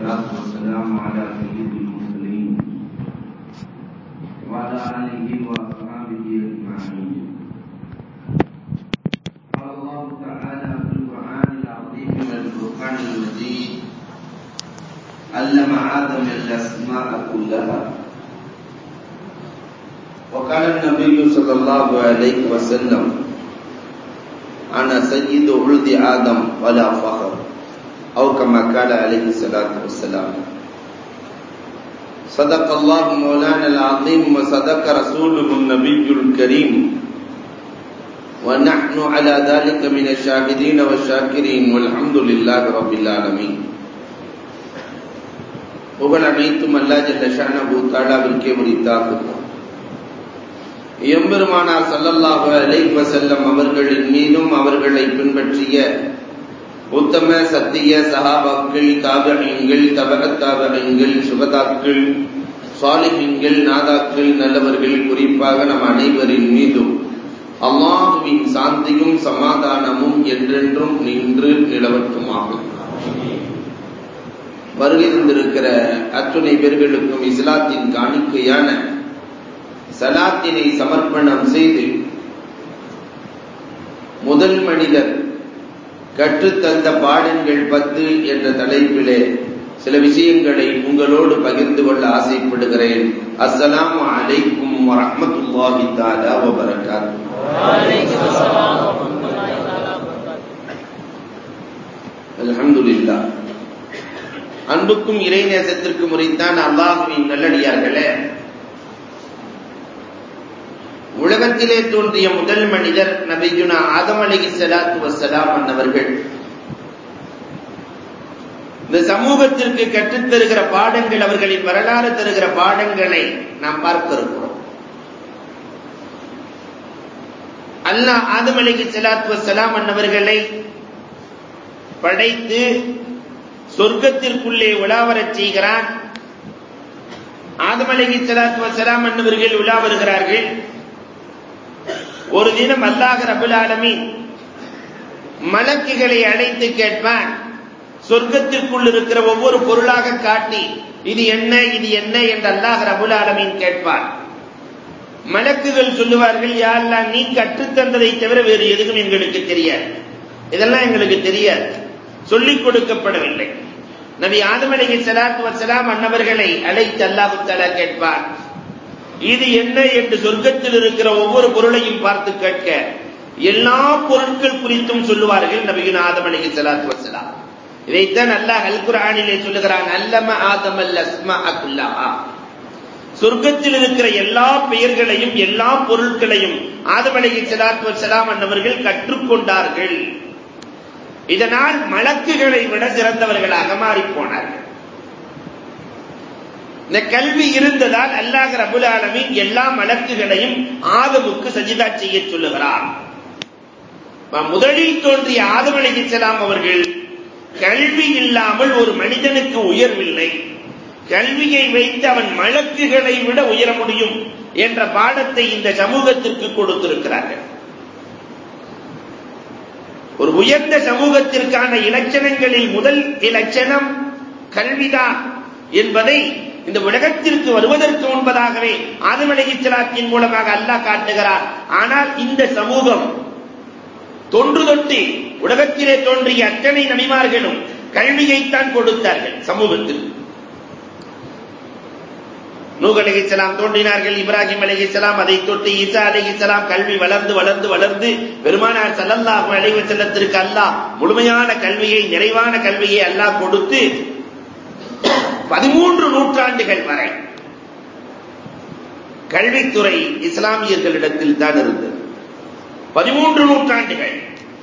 والصلاة والسلام على سيد المرسلين وعلى آله وأصحابه أجمعين قال الله تعالى في القرآن العظيم والفرقان المجيد علم آدم الأسماء كلها وقال النبي صلى الله عليه وسلم أنا سيد ولد آدم ولا فخر أو كما قال عليه الصلاة والسلام صدق الله مولانا العظيم وصدق رسوله النبي الكريم ونحن على ذلك من الشاهدين والشاكرين والحمد لله رب العالمين புகழ் அனைத்தும் அல்லா ஜல்ல ஷானபு தாலாவிற்கே உரித்தாக்குவோம் எம்பெருமானார் சல்லல்லாஹு அலைஹி வஸல்லம் அவர்களின் மீதும் அவர்களை பின்பற்றிய உத்தம சத்திய சஹாபாக்கள் தாபகங்கள் தபக தாபகங்கள் சுகதாக்கள் சாலிஹின்கள் நாதாக்கள் நல்லவர்கள் குறிப்பாக நம் அனைவரின் மீதும் அல்லாஹுவின் சாந்தியும் சமாதானமும் என்றென்றும் நின்று நிலவட்டுமாகும் வருகை தந்திருக்கிற அத்துணை பேர்களுக்கும் இஸ்லாத்தின் காணிக்கையான சலாத்தினை சமர்ப்பணம் செய்து முதல் மனிதர் கற்றுத்தந்த பாடங்கள் பத்து என்ற தலைப்பிலே சில விஷயங்களை உங்களோடு பகிர்ந்து கொள்ள ஆசைப்படுகிறேன் அஸ்ஸலாம் அலைக்கும் வரமத்துல்லாஹி தாலா வபரகாத் அல்ஹம்துலில்லா அன்புக்கும் இறைநேசத்திற்கு முறைத்தான் அல்லாஹுவின் நல்லடியார்களே உலகத்திலே தோன்றிய முதல் மனிதர் நபிஜுனா ஆதம் அலகி சலாத்து வசலாம் அன்னவர்கள் இந்த சமூகத்திற்கு கற்றுத்தருகிற பாடங்கள் அவர்களின் வரலாறு தருகிற பாடங்களை நாம் பார்க்க இருக்கிறோம் அல்லாஹ் ஆதம் அலகி சலாத்து வசலாம் அன்னவர்களை படைத்து சொர்க்கத்திற்குள்ளே உலாவரச் செய்கிறான் ஆதம் அலகி சலாத்து வசலாம் அன்னவர்கள் உலா வருகிறார்கள் ஒரு தினம் அல்லாஹ் ரபுல் ஆலமீன் மலக்குகளை அழைத்து கேட்பான் சொர்க்கத்திற்குள் இருக்கிற ஒவ்வொரு பொருளாக காட்டி இது என்ன இது என்ன என்று அல்லாஹ் ரபுல் ஆலமீன் கேட்பான் மலக்குகள் சொல்லுவார்கள் யாரெல்லாம் நீ கற்றுத்தந்ததை தவிர வேறு எதுவும் எங்களுக்கு தெரியாது இதெல்லாம் எங்களுக்கு தெரியாது சொல்லிக் கொடுக்கப்படவில்லை நபி ஆதம் அலி சலாத்து வசலாம் அன்னவர்களை அழைத்து அல்லாஹு தலா கேட்பார் இது என்ன என்று சொர்க்கத்தில் இருக்கிற ஒவ்வொரு பொருளையும் பார்த்து கேட்க எல்லா பொருட்கள் குறித்தும் சொல்லுவார்கள் நபியின் ஆதம் அலி சலாத்து வசலாம் இதைத்தான் அல்லாஹ் அல் குரானிலே சொல்லுகிறான் அல்லம ஆதம் அல் அஸ்மா அக்குல்லாஹா சொர்க்கத்தில் இருக்கிற எல்லா பெயர்களையும் எல்லா பொருட்களையும் ஆதம் அலி சலாத்து வசலாம் அன்னவர்கள் கற்றுக்கொண்டார்கள் இதனால் மலக்குகளை விட சிறந்தவர்களாக மாறி போனார்கள் இந்த கல்வி இருந்ததால் அல்லாஹ் ரபுல் ஆலமின் எல்லா மலக்குகளையும் ஆதமுக்கு சஜிதா செய்ய சொல்லுகிறார் முதலில் தோன்றிய ஆதம் அலிசலாம் அவர்கள் கல்வி இல்லாமல் ஒரு மனிதனுக்கு உயர்வில்லை கல்வியை வைத்து அவன் மலக்குகளை விட உயர முடியும் என்ற பாடத்தை இந்த சமூகத்திற்கு கொடுத்திருக்கிறார்கள் ஒரு உயர்ந்த சமூகத்திற்கான இலட்சணங்களில் முதல் இலட்சணம் கல்விதான் என்பதை இந்த உலகத்திற்கு வருவதற்கு முன்பதாகவே ஆதம் அலிஹிச்சலாத்தின் மூலமாக அல்லாஹ் காட்டுகிறார் ஆனால் இந்த சமூகம் தொன்று தொட்டு உலகத்திலே தோன்றிய அத்தனை நபிமார்களும் கல்வியைத்தான் கொடுத்தார்கள் சமூகத்தில் நூக் அலிஹிச்சலாம் தோன்றினார்கள் இப்ராஹிம் அலிஹிச்சலாம் அதை தொட்டு ஈசா அலிஹிச்சலாம் கல்வி வளர்ந்து வளர்ந்து வளர்ந்து பெருமானார் சல்லல்லாஹு அலைவ செல்லத்திற்கு அல்லாஹ் முழுமையான கல்வியை நிறைவான கல்வியை அல்லாஹ் கொடுத்து பதிமூன்று நூற்றாண்டுகள் வரை கல்வித்துறை இஸ்லாமியர்களிடத்தில் தான் இருந்தது பதிமூன்று நூற்றாண்டுகள்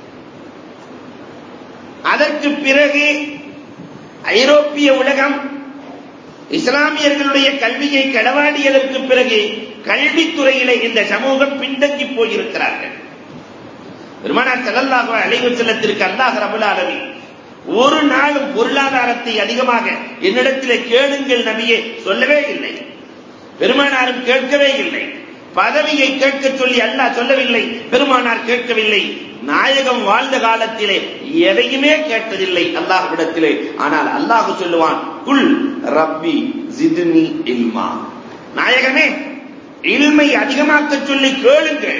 அதற்கு பிறகு ஐரோப்பிய உலகம் இஸ்லாமியர்களுடைய கல்வியை களவாடியதற்கு பிறகு கல்வித்துறையிலே இந்த சமூகம் பின்தங்கி போயிருக்கிறார்கள் பெருமானார் செல்லல்லாக அழைவு செல்லத்திற்கு அல்லாஹ் ரபுல் ஆலமி ஒரு நாளும் பொருளாதாரத்தை அதிகமாக என்னிடத்தில் கேளுங்கள் நபியே சொல்லவே இல்லை பெருமானாரும் கேட்கவே இல்லை பதவியை கேட்க சொல்லி அல்லாஹ் சொல்லவில்லை பெருமானார் கேட்கவில்லை நாயகம் வாழ்ந்த காலத்திலே எதையுமே கேட்டதில்லை அல்லாஹ்விடத்திலே ஆனால் அல்லாஹ் சொல்லுவான் குல் ரப்பி ஜிதுனி இல்மா நாயகமே இல்மை அதிகமாக்க சொல்லி கேளுங்கள்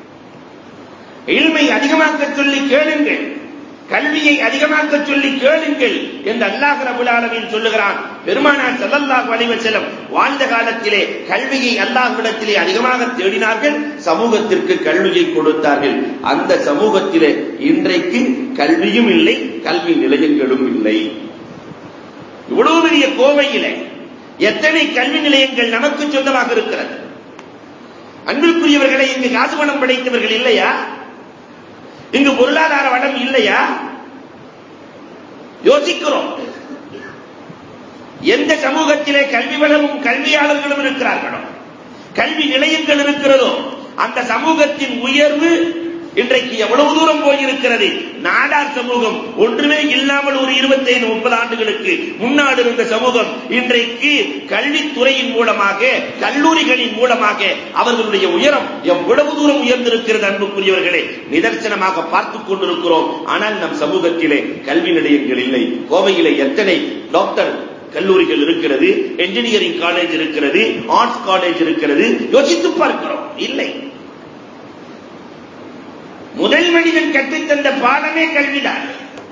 இல்மை அதிகமாக்க சொல்லி கேளுங்கள் கல்வியை அதிகமாக்க சொல்லி கேளுங்கள் என்று அல்லாஹ் ரபுல் ஆலமீன் சொல்லுகிறான் பெருமானார் ஸல்லல்லாஹு அலைஹி வஸல்லம் வாழ்ந்த காலத்திலே கல்வியை அல்லாஹ்விடத்திலே அதிகமாக தேடினார்கள் சமூகத்திற்கு கல்வியை கொடுத்தார்கள் அந்த சமூகத்திலே இன்றைக்கு கல்வியும் இல்லை கல்வி நிலையங்களும் இல்லை இவ்வளவு பெரிய கோவையிலே எத்தனை கல்வி நிலையங்கள் நமக்கு சொந்தமாக இருக்கிறது அன்பிற்குரியவர்களை இங்கு காசு பணம் படைத்தவர்கள் இல்லையா இங்கு பொருளாதார வளம் இல்லையா யோசிக்கிறோம் எந்த சமூகத்திலே கல்வி வளமும் கல்வியாளர்களும் இருக்கிறார்களோ கல்வி நிலையங்கள் இருக்கிறதோ அந்த சமூகத்தின் உயர்வு இன்றைக்கு எவ்வளவு தூரம் போயிருக்கிறது நாடார் சமூகம் ஒன்றுமே இல்லாமல் ஒரு இருபத்தைந்து முப்பது ஆண்டுகளுக்கு முன்னாடி இருந்த சமூகம் இன்றைக்கு கல்வித்துறையின் மூலமாக கல்லூரிகளின் மூலமாக அவர்களுடைய உயரம் எவ்வளவு தூரம் உயர்ந்திருக்கிறது அன்புக்குரியவர்களே நிதர்சனமாக பார்த்துக் கொண்டிருக்கிறோம் ஆனால் நம் சமூகத்திலே கல்வி நிலையங்கள் இல்லை கோவையிலே எத்தனை டாக்டர் கல்லூரிகள் இருக்கிறது என்ஜினியரிங் காலேஜ் இருக்கிறது ஆர்ட்ஸ் காலேஜ் இருக்கிறது யோசித்து பார்க்கிறோம் இல்லை முதல் மனிதன் கற்றுத்தந்த பாடமே கல்விதான்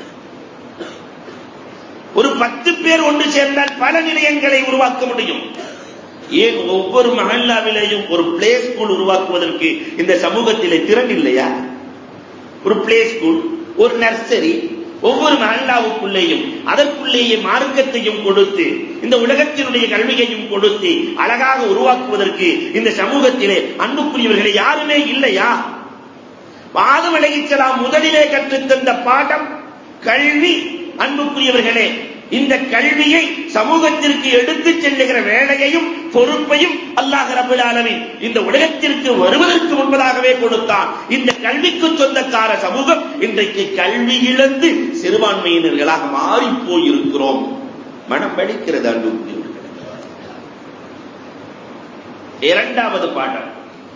ஒரு பத்து பேர் ஒன்று சேர்ந்தால் பல நிலையங்களை உருவாக்க முடியும் ஏன் ஒவ்வொரு மகல்லாவிலேயும் ஒரு பிளே ஸ்கூல் உருவாக்குவதற்கு இந்த சமூகத்திலே திறன் இல்லையா ஒரு பிளே ஸ்கூல் ஒரு நர்சரி ஒவ்வொரு மகல்லாவுக்குள்ளேயும் அதற்குள்ளேயே மார்க்கத்தையும் கொடுத்து இந்த உலகத்தினுடைய கல்வியையும் கொடுத்து அழகாக உருவாக்குவதற்கு இந்த சமூகத்திலே அன்புக்குரியவர்களை யாருமே இல்லையா ஆதம் அலைஹிஸ்ஸலாம் முதலிலே கற்றுத்தந்த பாடம் கல்வி அன்புக்குரியவர்களே இந்த கல்வியை சமூகத்திற்கு எடுத்துச் செல்லுகிற வேலையையும் பொறுப்பையும் அல்லாஹ் ரபுல் ஆலமீன் இந்த உலகத்திற்கு வருவதற்கு முன்பதாகவே கொடுத்தான் இந்த கல்விக்கு சொந்தக்கார சமூகம் இன்றைக்கு கல்வி இழந்து சிறுபான்மையினர்களாக மாறி போயிருக்கிறோம் மனம் படிக்கிறது அன்புக்குரியவர்களே இரண்டாவது பாடம்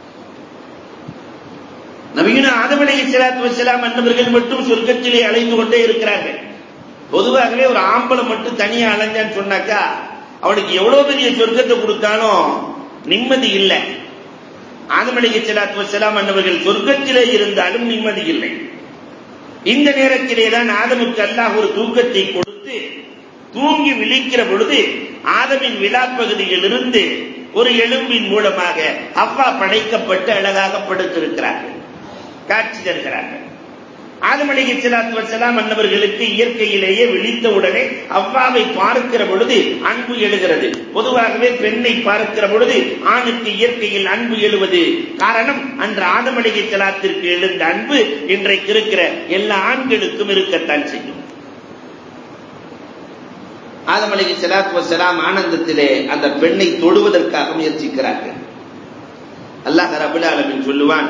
நவீன ஆதம் அலைஹி ஸலாத்து வஸலாம் அன்னவர்கள் மட்டும் சொர்க்கத்திலே அலைந்து கொண்டே இருக்கிறார்கள் பொதுவாகவே ஒரு ஆம்பளை மட்டும் தனியா அலைஞ்சான்னு சொன்னாக்கா அவனுக்கு எவ்வளவு பெரிய சொர்க்கத்தை கொடுத்தாலும் நிம்மதி இல்லை ஆதம் அலைஹி ஸலாத்து வஸலாம் அன்னவர்கள் சொர்க்கத்திலே இருந்தாலும் நிம்மதி இல்லை இந்த நேரத்திலே தான் ஆதமுக்கு அல்லாஹ் ஒரு தூக்கத்தை கொடுத்து தூங்கி விழிக்கிற பொழுது ஆதமின் விழாப்பகுதியிலிருந்து ஒரு எலும்பின் மூலமாக அவ்வா படைக்கப்பட்டு அழகாக படுத்திருக்கிறார்கள் காட்சி தருகிறார்கள் ஆதம் அலைஹி ஸலாத்து வஸலாம் அன்னவர்களுக்கு இயற்கையிலேயே விழித்த உடனே அவ்வாவை பார்க்கிற பொழுது அன்பு எழுகிறது பொதுவாகவே பெண்ணை பார்க்கிற பொழுது ஆணுக்கு இயற்கையில் அன்பு எழுவது காரணம் அன்று ஆதம் அலைஹி ஸலாத்திற்கு எழுந்த அன்பு இன்றைக்கு இருக்கிற எல்லா ஆண்களுக்கும் இருக்கத்தான் செய்யும் ஆதம் அலைஹி ஸலாத்து வஸலாம் ஆனந்தத்திலே அந்த பெண்ணை தொடுவதற்காக முயற்சிக்கிறார்கள் அல்லாஹ் ரபுல் ஆலமீன் சொல்லுவான்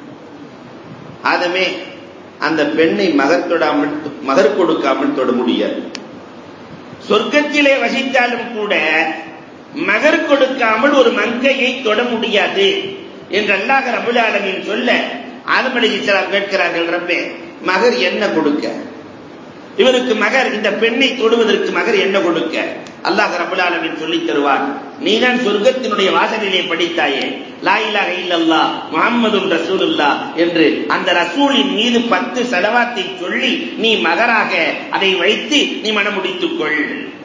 ஆதமே அந்த பெண்ணை மகர் தொடாமல் மகர் கொடுக்காமல் தொட முடியாது சொர்க்கத்திலே வசித்தாலும் கூட மகர் கொடுக்காமல் ஒரு மங்கையை தொட முடியாது என்று அல்லாஹ் ரபுல் ஆலமீன் சொல்ல ஆதம் அலைஹிஸ்ஸலாம் கேட்கிறார்கள் ரப்பே மகர் என்ன கொடுக்க இவருக்கு மகர் இந்த பெண்ணை தொடுவதற்கு மகர் என்ன கொடுக்க அல்லாஹ் ரபுல் ஆலமீன் சொல்லி தருவார் நீதான் சொர்க்கத்தினுடைய வாசலிலே படித்தாயே லா இலாஹ இல்லல்லாஹ் முஹம்மதுன் ரசூலுல்லாஹ் என்று அந்த ரசூலின் மீது பத்து செலவாத்தை சொல்லி நீ மகராக அதை வைத்து நீ மனமுடித்துக் கொள்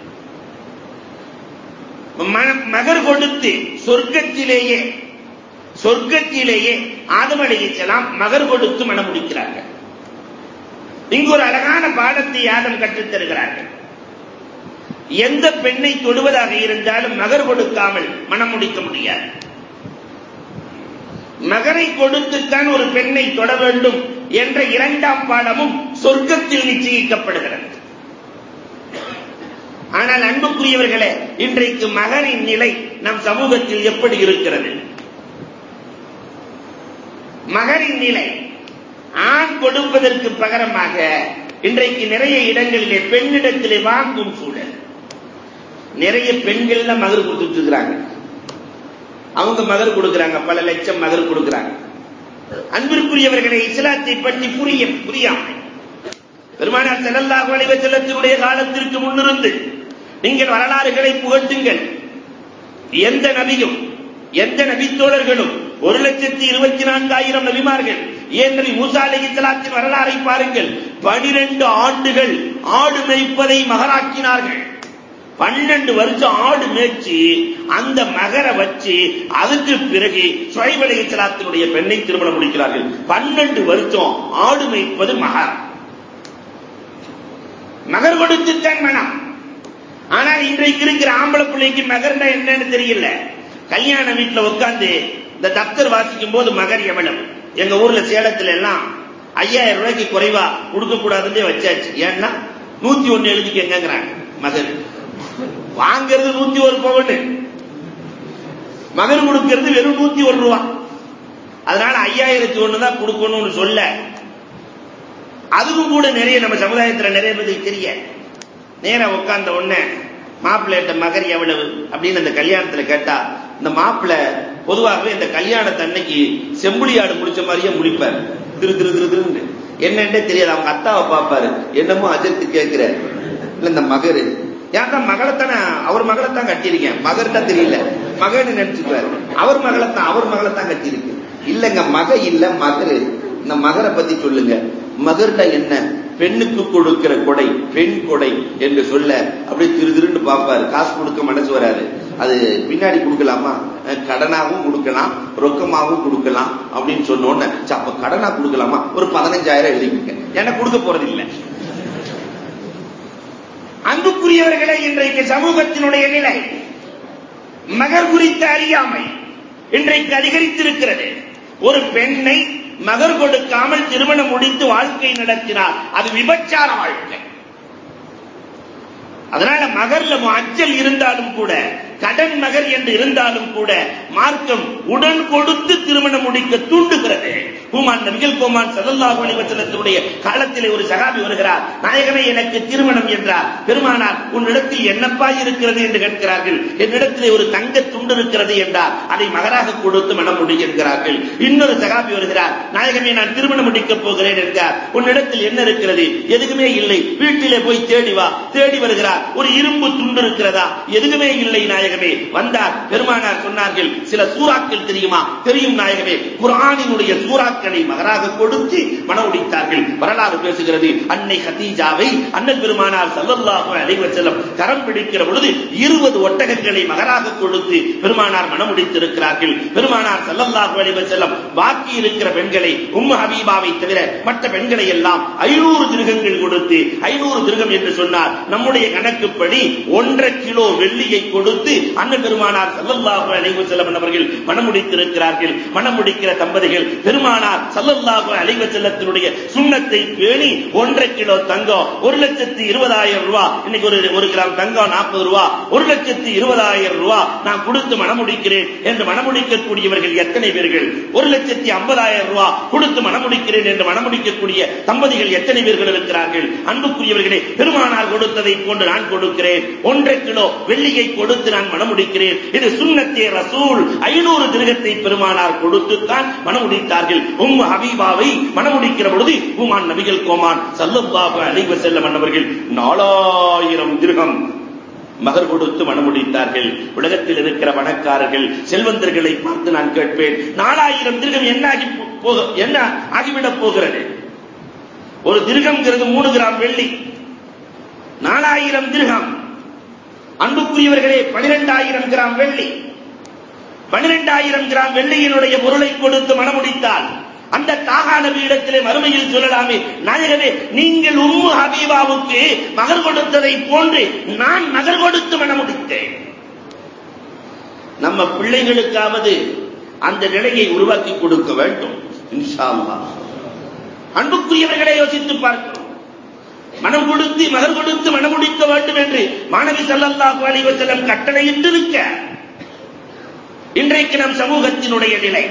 மகர் கொடுத்து சொர்க்கத்திலேயே சொர்க்கத்திலேயே ஆதம் அலைஹிஸ்ஸலாம் மகர் கொடுத்து மனமுடிக்கிறார்கள் இங்கு ஒரு அழகான பாடத்தை யாதம் கற்றுத் தருகிறார்கள் எந்த பெண்ணை தொடுவதாக இருந்தாலும் மகர் கொடுக்காமல் மனம் முடிக்க முடியாது மகரை கொடுத்துத்தான் ஒரு பெண்ணை தொட வேண்டும் என்ற இரண்டாம் பாடமும் சொர்க்கத்தில் நிச்சயிக்கப்படுகிறது ஆனால் அன்புக்குரியவர்களே இன்றைக்கு மகரின் நிலை நம் சமூகத்தில் எப்படி இருக்கிறது மகரின் நிலை ஆண் கொடுப்பதற்கு பகரமாக இன்றைக்கு நிறைய இடங்களிலே பெண்ணிடத்திலே வாங்கும் சூழல் நிறைய பெண்கள் தான் மகர் கொடுத்துட்டு இருக்கிறாங்க அவங்க மகர் கொடுக்கிறாங்க பல லட்சம் மகர் கொடுக்கிறாங்க அன்பிற்குரியவர்களை இஸ்லாத்தை பற்றி புரிய புரியாமை பெருமானார் செல்லல்லாஹு அலைஹி வஸல்லத்தினுடைய காலத்திற்கு முன்னிருந்து நீங்கள் வரலாறுகளை புகட்டுங்கள் எந்த நபியும் எந்த நபித்தோழர்களும் ஒரு லட்சத்தி இருபத்தி நான்காயிரம் நபிமார்கள் ஏன் நபி மூசா அலி இஸ்லாத்தின் வரலாறை பாருங்கள் பனிரெண்டு ஆண்டுகள் ஆடு மேய்ப்பதை மகராக்கினார்கள் பன்னெண்டு வருஷம் ஆடு மேய்ச்சி அந்த மகரை வச்சு அதுக்கு பிறகு சுவைப் அலி இஸ்லாத்தினுடைய பெண்ணை திருமணம் முடிக்கிறார்கள் பன்னெண்டு வருஷம் ஆடு மேய்ப்பது மகர் மகர் கொடுத்துத்தான் மனம் ஆனால் இன்றைக்கு இருக்கிற ஆம்பளை பிள்ளைக்கு மகர்னா என்னன்னு தெரியல கல்யாண வீட்டுல உட்கார்ந்து இந்த தப்தர் வாசிக்கும் போது மகர் எவ்வளவு எங்க ஊர்ல சேலத்துல எல்லாம் ஐயாயிரம் ரூபாய்க்கு குறைவா கொடுக்க கூடாதுன்னே வச்சாச்சு ஏன்னா நூத்தி ஒண்ணு எழுதிக்கங்கிறாங்க மகர் வாங்கிறது நூத்தி ஒரு பவுன் மகர் கொடுக்கிறது வெறும் நூத்தி ஒரு ரூபா அதனால ஐயாயிரத்தி ஒண்ணு தான் கொடுக்கணும்னு சொல்ல அதுவும் கூட நிறைய நம்ம சமுதாயத்துல நிறைய பேருக்கு தெரிய நேரா உட்கார்ந்த உடனே மாப்பிள்ளையிட்ட மகர் எவ்வளவு அப்படின்னு அந்த கல்யாணத்துல கேட்டா இந்த மாப்பிள்ளை பொதுவாகவே இந்த கல்யாணத்தை அன்னைக்கு செம்புலியாடு முடிச்ச மாதிரியே முடிப்பார் திரு திரு திரு திருன்னு என்னன்னே தெரியாது அவங்க அத்தாவை பார்ப்பாரு என்னமோ அஜர்த்து கேட்கிற இல்ல இந்த மகரு ஏன் தான் மகளைத்தானே அவர் மகளைத்தான் கட்டியிருக்கேன் மகர்கிட்ட தெரியல மகன்னு நினைச்சுக்குவாரு அவர் மகளைத்தான் அவர் மகளைத்தான் கட்டியிருக்கு இல்லங்க மக இல்ல மகரு இந்த மகரை பத்தி சொல்லுங்க மகர்ட என்ன பெண்ணுக்கு கொடுக்கிற கொடை பெண் கொடை என்று சொல்ல அப்படியே திரு திருன்னு பார்ப்பாரு காசு கொடுக்க மனசு வராது அது பின்னாடி கொடுக்கலாமா கடனாகவும் கொடுக்கலாம் ரொக்கமாகவும் கொடுக்கலாம் அப்படின்னு சொன்னோன்னு அப்ப கடனா கொடுக்கலாமா ஒரு பதினஞ்சாயிரம் எழுதிக்கங்க எனக்கு கொடுக்க போறது இல்லை அன்புக்குரியவர்களே இன்றைக்கு சமூகத்தினுடைய நிலை மகர் குறித்த அறியாமை இன்றைக்கு அதிகரித்திருக்கிறது ஒரு பெண்ணை மகர் கொடுக்காமல் திருமணம் முடித்து வாழ்க்கை நடத்தினார் அது விபச்சார வாழ்க்கை அதனால மகர்ல அச்சல் இருந்தாலும் கூட கடன் மகர் என்று இருந்தாலும் கூட மார்க்கம் உடன் கொடுத்து திருமணம் முடிக்க தூண்டுகிறது ஹூமான் நபிகள் கோமான் சதல்லாஹு அலிவசலத்தினுடைய காலத்திலே ஒரு சகாபி வருகிறார் நாயகமே எனக்கு திருமணம் என்றார் பெருமானார் உன்னிடத்தில் என்னப்பா இருக்கிறது என்று கேட்கிறார்கள் என்னிடத்திலே ஒரு தங்க துண்டு இருக்கிறது என்றார் அதை மகராக கொடுத்து மனம் முடி என்கிறார்கள் இன்னொரு சகாபி வருகிறார் நாயகமே நான் திருமணம் முடிக்கப் போகிறேன் என்றார் உன்னிடத்தில் என்ன இருக்கிறது எதுக்குமே இல்லை வீட்டிலே போய் தேடி வா தேடி வருகிறார் ஒரு இரும்பு துண்டு இருக்கிறதா எதுவுமே இல்லை நாயகமே வந்தார் பெருமானார் சொன்னார்கள் சில சூறாக்கள் தெரியுமா தெரியும் நாயகமே குரானினுடைய சூறாக்களை மகராக கொடுத்து மனமுடித்தார்கள் வரலாறு பேசுகிறது அன்னை ஹதீஜாவை அண்ணல் பெருமானார் சல்லல்லாஹு அலைஹி வஸல்லம் கரம் பிடிக்கிற பொழுது இருபது ஒட்டகங்களை மகராக கொடுத்து பெருமானார் மனமுடித்திருக்கிறார்கள் பெருமானார் சல்லல்லாஹு அலைஹி வஸல்லம் பாக்கி இருக்கிற பெண்களை உம்மு ஹபீபாவை தவிர மற்ற பெண்களை எல்லாம் ஐநூறு திருகங்கள் கொடுத்து ஐநூறு திருகம் என்று சொன்னார் நம்முடைய கணக்குப்படி ஒன்றரை கிலோ வெள்ளியை கொடுத்து அண்ணன் பெருமானார் சல்லல்லாஹு அலைஹி வஸல்லம் அவர்கள் மனமுடித்திருக்கிறார்கள் மனமுடிக்கிற தம்பதிகள் பெருமானார் சல்லல்லாஹு அலைஹி வஸல்லத்தினுடைய சுண்ணத்தை பேணி ஒன்றரை கிலோ தங்கம் ஒரு லட்சத்தி இருபதாயிரம் ரூபாய் இன்னைக்கு ஒரு ஒரு கிராம் தங்கம் நாற்பது ரூபாய் ஒரு லட்சத்தி இருபதாயிரம் ரூபாய் நான் கொடுத்து மனமுடிக்கிறேன் என்று மனமுடிக்கக்கூடியவர்கள் எத்தனை பேர்கள் ஒரு லட்சத்தி ஐம்பதாயிரம் ரூபாய் கொடுத்து மனமுடிக்கிறேன் என்று மனமுடிக்கக்கூடிய தம்பதிகள் எத்தனை பேர்கள் இருக்கிறார்கள் அன்புக்குரியவர்களே பெருமானார் கொடுத்ததை போன்று நான் கொடுக்கிறேன் ஒன்றரை கிலோ வெள்ளியை கொடுத்து நான் மனமுடிக்கிறேன் இது சுண்ணத்தே ரசூல் ஐநூறு திருகத்தை பெருமானார் கொடுத்துத்தான் மனமுடித்தார்கள் உம் ஹபீபாவை மனமுடிக்கிற பொழுது உமான் நபிகள் கோமான் சல்லல்லாஹு அலைஹி வஸல்லம் அன்னவர்கள் நாலாயிரம் திருகம் மகர் கொடுத்து மனமுடித்தார்கள் உலகத்தில் இருக்கிற பணக்காரர்கள் செல்வந்தர்களை பார்த்து நான் கேட்பேன் நாலாயிரம் திருகம் என்ன ஆகி போக என்ன ஆகிவிடப் போகிறது ஒரு திருகம்ங்கிறது மூணு கிராம் வெள்ளி நாலாயிரம் திருகம் அன்புக்குரியவர்களே பனிரெண்டாயிரம் கிராம் வெள்ளி பனிரெண்டாயிரம் கிராம் வெள்ளியினுடைய பொருளை கொடுத்து மனமுடித்தால் அந்த தாகா நபி இடத்திலே மறுமையில் சொல்லலாமே நாயகமே நீங்கள் உம்மு ஹபீபாவுக்கு மகர் கொடுத்ததை போன்று நான் மகர் கொடுத்து மனமுடித்தேன் நம்ம பிள்ளைகளுக்காவது அந்த நிலையை உருவாக்கி கொடுக்க வேண்டும் இன்ஷா அல்லாஹ் அன்புக்குரியவர்களை யோசித்து பார்க்கிறோம் மனம் கொடுத்து மகர் கொடுத்து மனமுடிக்க வேண்டும் என்று மாணவி சல்லல்லாஹு அலைஹி வஸல்லம் கட்டளையிட்டிருக்க இன்றைக்கு நம் சமூகத்தினுடைய நிலை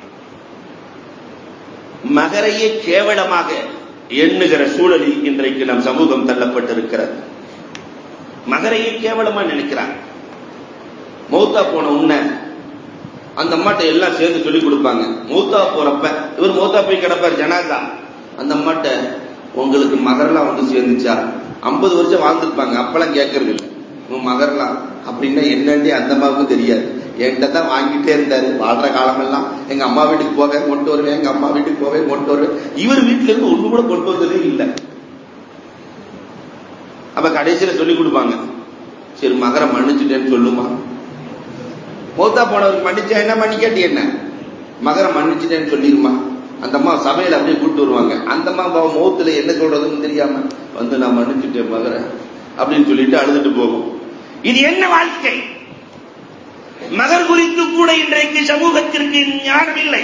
மகரையே கேவலமாக எண்ணுகிற சூழலில் இன்றைக்கு நம் சமூகம் தள்ளப்பட்டிருக்கிறது மகரையே கேவலமா நினைக்கிறாங்க மௌத்தா போன உன்ன அந்த அம்மாட்ட எல்லாம் சேர்ந்து சொல்லி கொடுப்பாங்க மௌத்தா போறப்ப இவர் மௌத்தா போய் கிடப்பார் ஜனாதா அந்த அம்மாட்ட உங்களுக்கு மகரெல்லாம் வந்து சேர்ந்துச்சா ஐம்பது வருஷம் வாழ்ந்துருப்பாங்க அப்பெல்லாம் கேட்கறது இல்லை உன் மகர்லாம் அப்படின்னா என்னன்னு அந்த அம்மாவுக்கும் தெரியாது என்கிட்ட தான் வாங்கிட்டே இருந்தாரு வாழ்ற காலமெல்லாம் எங்க அம்மா வீட்டுக்கு போவேன் கொண்டு வருவேன் எங்க அம்மா வீட்டுக்கு போவேன் கொண்டு வருவேன் இவர் வீட்டுல இருந்து ஒண்ணு கூட கொண்டு வந்ததே இல்லை அப்ப கடைசியில சொல்லி கொடுப்பாங்க சரி மகரை மன்னிச்சுட்டேன்னு சொல்லுமா மூத்தா போனவருக்கு மன்னிச்சா என்ன மன்னிக்காட்டி என்ன மகரை மன்னிச்சுட்டேன்னு சொல்லிருமா அந்த அம்மா சபையில அப்படியே கூப்பிட்டு வருவாங்க அந்த அம்மா பாவம் முகத்துல என்ன சொல்றதுன்னு தெரியாம வந்து நான் மன்னிச்சுட்டேன் மகரை அப்படின்னு சொல்லிட்டு அழுதுட்டு போகும் இது என்ன வாழ்க்கை மகர் குறித்து கூட இன்றைக்கு சமூகத்திற்கு ஞானம் இல்லை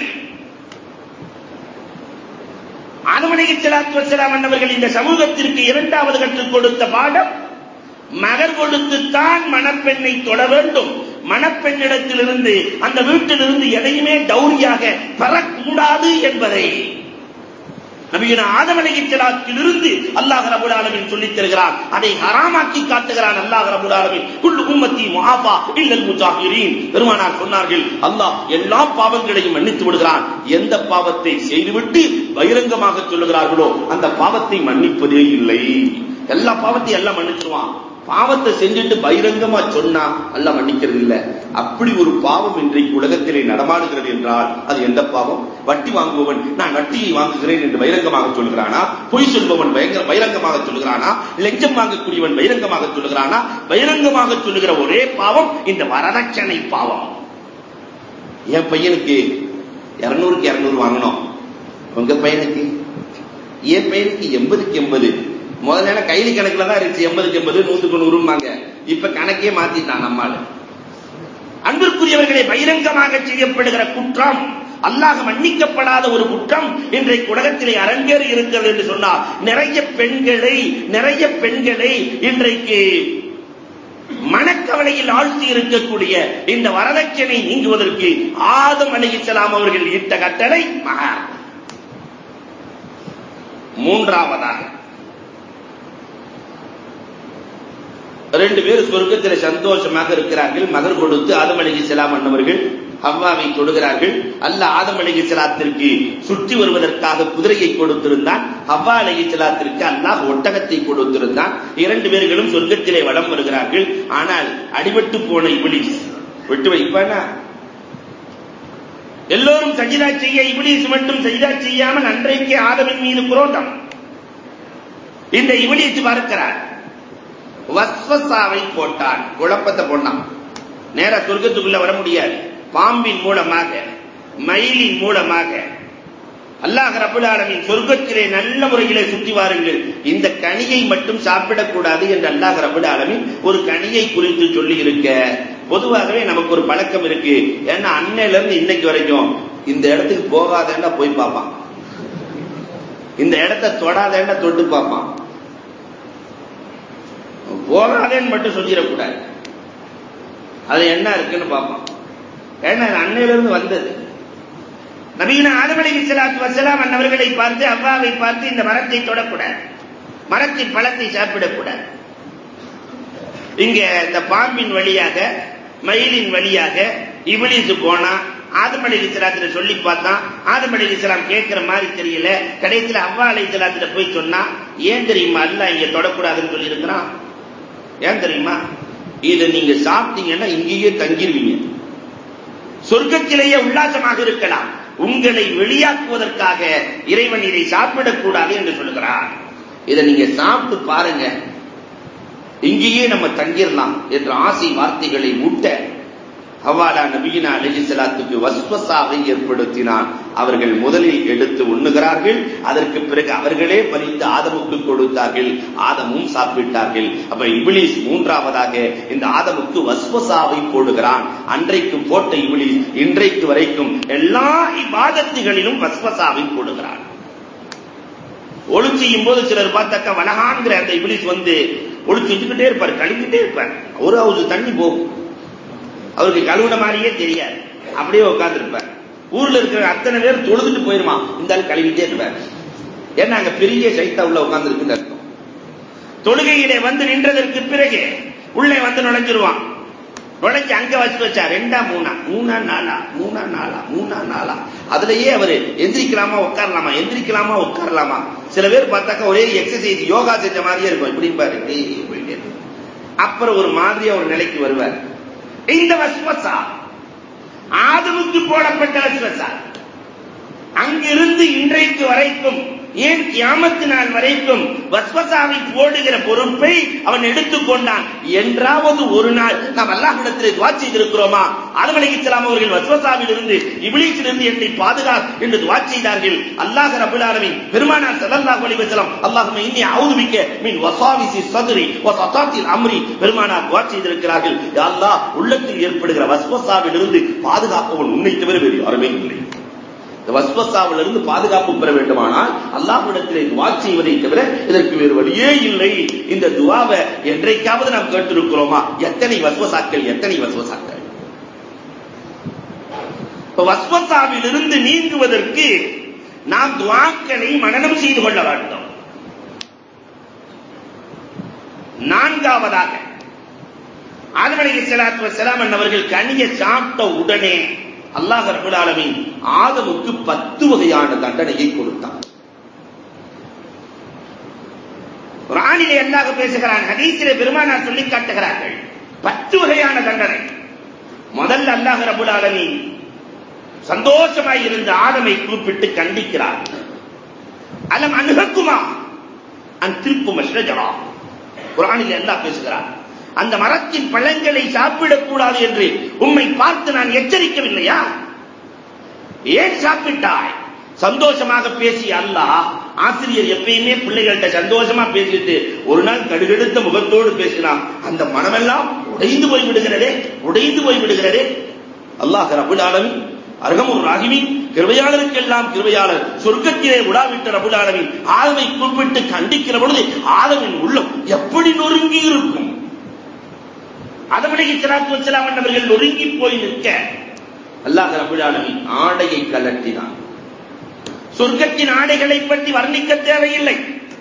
ஆதமனைக்கு செலாத்து வசலாம் அண்ணவர்கள் இந்த சமூகத்திற்கு இரண்டாவது கற்றுக் கொடுத்த பாடம் மகர் கொடுத்துத்தான் மணப்பெண்ணை தொட வேண்டும் மணப்பெண்ணிடத்திலிருந்து அந்த வீட்டிலிருந்து எதையுமே டௌரியாக பெறக்கூடாது என்பதை நபியின ஆதமலையிலிருந்து அல்லாஹ் ரபுல் ஆலமின் சொல்லித் தருகிறான் அதை ஹராமாக்கி காட்டுகிறான் அல்லாஹ் ரபுல் ஆலமின் குல்லு உம்மத்தி முஆஃபா இல்லல் முஜாஹிரீன் பெருமானார் சொன்னார்கள் அல்லாஹ் எல்லா பாவங்களையும் மன்னித்து விடுகிறான் எந்த பாவத்தை செய்துவிட்டு பகிரங்கமாக சொல்லுகிறார்களோ அந்த பாவத்தை மன்னிப்பதே இல்லை எல்லா பாவத்தையும் எல்லாம் மன்னிச்சிருவான் பாவத்தை செஞ்சுட்டு பகிரங்கமா சொன்னா அல்ல மன்னிக்கிறது இல்ல அப்படி ஒரு பாவம் இன்றைக்கு உலகத்திலே நடமாடுகிறது என்றால் அது எந்த பாவம் வட்டி வாங்குபவன் நான் வட்டியை வாங்குகிறேன் என்று பகிரங்கமாக சொல்கிறானா பொய் சொல்பவன் பயங்கர பகிரங்கமாக சொல்கிறானா லஞ்சம் வாங்கக்கூடியவன் பகிரங்கமாக சொல்கிறானா பகிரங்கமாக சொல்லுகிற ஒரே பாவம் இந்த வரதட்சணை பாவம் என் பையனுக்கு இருநூறுக்கு இருநூறு வாங்கணும் உங்க பையனுக்கு என் பையனுக்கு எண்பதுக்கு எண்பது முதல்ல கைலி கணக்குல தான் இருந்துச்சு எண்பதுக்கு எண்பது நூத்துக்கு நூறும்பாங்க இப்ப கணக்கே மாத்திட்டான் நம்மால் அன்பிற்குரியவர்களை பகிரங்கமாக செய்யப்படுகிற குற்றம் அல்லாஹ் மன்னிக்கப்படாத ஒரு குற்றம் இன்றைக்கு உலகத்திலே அரங்கேறி இருக்கிறது என்று சொன்னால் நிறைய பெண்களை நிறைய பெண்களை இன்றைக்கு மனக்கவலையில் ஆழ்த்தி இருக்கக்கூடிய இந்த வரதட்சணை நீங்குவதற்கு ஆதம் அலைஹிஸ்ஸலாம் அவர்கள் இட்ட கட்டளை மகா மூன்றாவதாக ரெண்டு பேரும் சொர்க்கத்தில் சந்தோஷமாக இருக்கிறார்கள் மகர் கொடுத்து ஆதம் அலைஹிஸ்ஸலாம் அன்னவர்கள் ஹவ்வாவை தொடுகிறார்கள் அல்ல ஆதம் அலைஹிஸ்ஸலாத்திற்கு சுற்றி வருவதற்காக குதிரையை கொடுத்திருந்தான் ஹவ்வா அலைஹிஸ்ஸலாத்திற்கு அல்லாஹ் ஒட்டகத்தை கொடுத்திருந்தான் இரண்டு பேர்களும் சொர்க்கத்திலே வலம் வருகிறார்கள் ஆனால் அடிபட்டு போன இபிலிஸ் விட்டு வைப்பானா எல்லோரும் சஜிதா செய்ய இபிலிஸ் மட்டும் சஜிதா செய்யாமல் அன்றைக்கே ஆதமின் மீது குரோதம் இந்த இபிலிஸ் பார்க்கிறார் வஸ்வசாவை போட்டான் குழப்பத்தை போட்டான் நேரா சொர்க்கத்துக்குள்ள வர முடியாது பாம்பின் மூலமாக மயிலின் மூலமாக அல்லாஹ் ரபுல் ஆலமின் சொர்க்கத்திலே நல்ல முறையிலே சுற்றி வாருங்கள் இந்த கனியை மட்டும் சாப்பிடக்கூடாது என்று அல்லாஹ் ரபுல் ஆலமின் ஒரு கனியை குறித்து சொல்லி இருக்க பொதுவாகவே நமக்கு ஒரு பழக்கம் இருக்கு ஏன்னா அன்னையில இருந்து இன்னைக்கு வரைக்கும் இந்த இடத்துக்கு போகாதேன்னா போய் பார்ப்பான் இந்த இடத்த தொடாதேன்னா தொட்டு பார்ப்பான் போகாதேன்னு மட்டும் சொல்லிடக்கூடாது அது என்ன இருக்குன்னு பார்ப்பான் ஏன்னா அன்னையிலிருந்து வந்தது நவீன ஆதமலை சலாத்து வசலாம் அன்னவர்களை பார்த்து அவ்வாவை பார்த்து இந்த மரத்தை தொடக்கூடாது மரத்தின் பழத்தை சாப்பிடக்கூடாது இங்க இந்த பாம்பின் வழியாக மயிலின் வழியாக இபிலிசு போனா ஆதம் அலி இஸ்லாத்துல சொல்லி பார்த்தான் ஆதம் அலி இஸ்லாம் கேட்கிற மாதிரி தெரியல கடைசியில அவ்வா அலி இஸ்லாத்துல போய் சொன்னா ஏன் தெரியுமா அல்ல இங்க தொடக்கூடாதுன்னு சொல்லி இருக்கிறான் ஏன் தெரியுமா இதை நீங்க சாப்பிட்டீங்கன்னா இங்கேயே தங்கிருவீங்க சொர்க்கத்திலேயே உல்லாசமாக இருக்கலாம் உங்களை வெளியாக்குவதற்காக இறைவன் இதை சாப்பிடக்கூடாது என்று சொல்லுகிறார் இதை நீங்க சாப்பிட்டு பாருங்க இங்கேயே நம்ம தங்கிடலாம் என்ற ஆசை வார்த்தைகளை ஊட்ட ஹவாலா நபீனா அலிசலாத்துக்கு வஸ்வசாவை ஏற்படுத்தினான் அவர்கள் முதலில் எடுத்து உண்ணுகிறார்கள் அதற்கு பிறகு அவர்களே பறித்து ஆதமுக்கு கொடுத்தார்கள் ஆதமும் சாப்பிட்டார்கள் அப்ப இபிலிஸ் மூன்றாவதாக இந்த ஆதமுக்கு வஸ்வசாவை போடுகிறான் அன்றைக்கு போட்ட இபிலிஸ் இன்றைக்கு வரைக்கும் எல்லா இபாதத்துகளிலும் வஸ்வசாவை போடுகிறான் ஒளி செய்யும் போது சிலர் பார்த்தாக்கா வனகான்கிற அந்த இபிலிஸ் வந்து ஒளி செஞ்சுக்கிட்டே இருப்பார் கழுவிட்டே இருப்பார் ஒரு ஹவுஸ் தண்ணி போகும் அவருக்கு கழுவுன மாதிரியே தெரியாது அப்படியே உட்கார்ந்து இருப்பார் ஊர்ல இருக்கிற அத்தனை பேர் தொழுதுட்டு போயிருமா இந்த ஆள் கழுவிட்டே இருப்பார் ஏன்னா அங்க பெரிய சைத்தா உள்ள உட்கார்ந்து இருக்குன்னு அர்த்தம் தொழுகையிலே வந்து நின்றதற்கு பிறகு உள்ளே வந்து நுழைஞ்சிருவான் நுழைஞ்சு அங்க வச்சு வச்சா ரெண்டா மூணா மூணா நாளா மூணா நாளா மூணா நாளா அதுலயே அவரு எந்திரிக்கலாமா உட்காரலாமா எந்திரிக்கலாமா உட்காரலாமா சில பேர் பார்த்தாக்கா ஒரே எக்ஸசைஸ் யோகா செஞ்ச மாதிரியே இருக்கும் இப்படி பாரு போயிட்டே அப்புறம் ஒரு மாதிரியா ஒரு நிலைக்கு வருவார் இந்த வஸ்வசா ஆதமுக்கு போடப்பட்ட வஸ்வசா அங்கிருந்து இன்றைக்கு வரைக்கும் ஏன் கியாமத்து நாள் வரைக்கும் வஸ்வசாவை போடுகிற பொறுப்பை அவன் எடுத்துக்கொண்டான் என்றாவது ஒரு நாள் நாம் அல்லாஹ்விடத்தில் துவா செய்திருக்கிறோமா ஆதம் அலைஹிஸ்ஸலாம் அவர்கள் வஸ்வசாவில் இருந்து இருந்து என்னை பாதுகா என்று துவா செய்தார்கள் அல்லாஹ் ரப்பல் ஆலமீன் பெருமானார் ஸல்லல்லாஹு அலைஹி வஸல்லம் அல்லாஹும்ம இன்னி அஊது பிக்க மின் வஸாவிசி ஸத்ரி வ ஸதாத்தில் அம்ரி பெருமானார் துவா செய்திருக்கிறார்கள் யா அல்லாஹ் உள்ளத்தில் ஏற்படுகிற வஸ்வசாவில் இருந்து பாதுகாப்பவன் உன்னை தவிர வேறு யாருமே இல்லை இந்த வஸ்வசாவிலிருந்து பாதுகாப்பு பெற வேண்டுமானால் அல்லாஹ்விடத்திலே துவா செய்வதை தவிர இதற்கு வேறு வழியே இல்லை இந்த துவாவை என்றைக்காவது நாம் கேட்டிருக்கிறோமா எத்தனை வஸ்வசாக்கள் எத்தனை வஸ்வசாக்கள் இப்ப வஸ்வசாவிலிருந்து நீங்குவதற்கு நாம் துவாக்களை மனனம் செய்து கொள்ள வேண்டும் நான்காவதாக ஆதமலை செலாத்து வசலாம் அவர்கள் கனிய சாப்பிட்ட உடனே அல்லாஹ் ரபுல் ஆலமீன் ஆதமுக்கு பத்து வகையான தண்டனையை கொடுத்தான் குரானிலே அல்லாஹ் பேசுகிறான் ஹதீஸிலே பெருமானார் சொல்லி காட்டுகிறார்கள் பத்து வகையான தண்டனை முதல்ல அல்லாஹ் ரபுல் ஆலமீன் சந்தோஷமாய் இருந்த ஆதமை கூப்பிட்டு கண்டிக்கிறார் அலம் அணுகக்குமா அன் திருப்பு மஷ்ரஜரா குரானிலே அல்லாஹ் பேசுகிறார் அந்த மரத்தின் பழங்களை சாப்பிடக்கூடாது என்று உம்மை பார்த்து நான் எச்சரிக்கவில்லையா ஏன் சாப்பிட்டாய் சந்தோஷமாக பேசி அல்லாஹ் ஆசிரியர் எப்பயுமே பிள்ளைகள்கிட்ட சந்தோஷமா பேசிட்டு ஒரு நாள் கடுகெடுத்த முகத்தோடு பேசினா அந்த மனமெல்லாம் உடைந்து போய் விடுகிறதே உடைந்து போய் விடுகிறதே அல்லாஹ் ரபுல் ஆலமி அருகமுர் ராகிமி கிருவையாளருக்கெல்லாம் கிருவையாளர் சொர்க்கத்திலே உடாவிட்ட ரபுல் ஆலமி ஆதமை குறிப்பிட்டு கண்டிக்கிற பொழுது ஆதமின் உள்ளம் எப்படி நொறுங்கி இருக்கும் அதமலைக்கு சலாத்து வச்சலாம் அவர்கள் நொறுங்கி போய் நிற்க அல்லாஹ் ரபுல் ஆலமி ஆடையை கலட்டினான் சொர்க்கத்தின் ஆடைகளை பற்றி வர்ணிக்க தேவையில்லை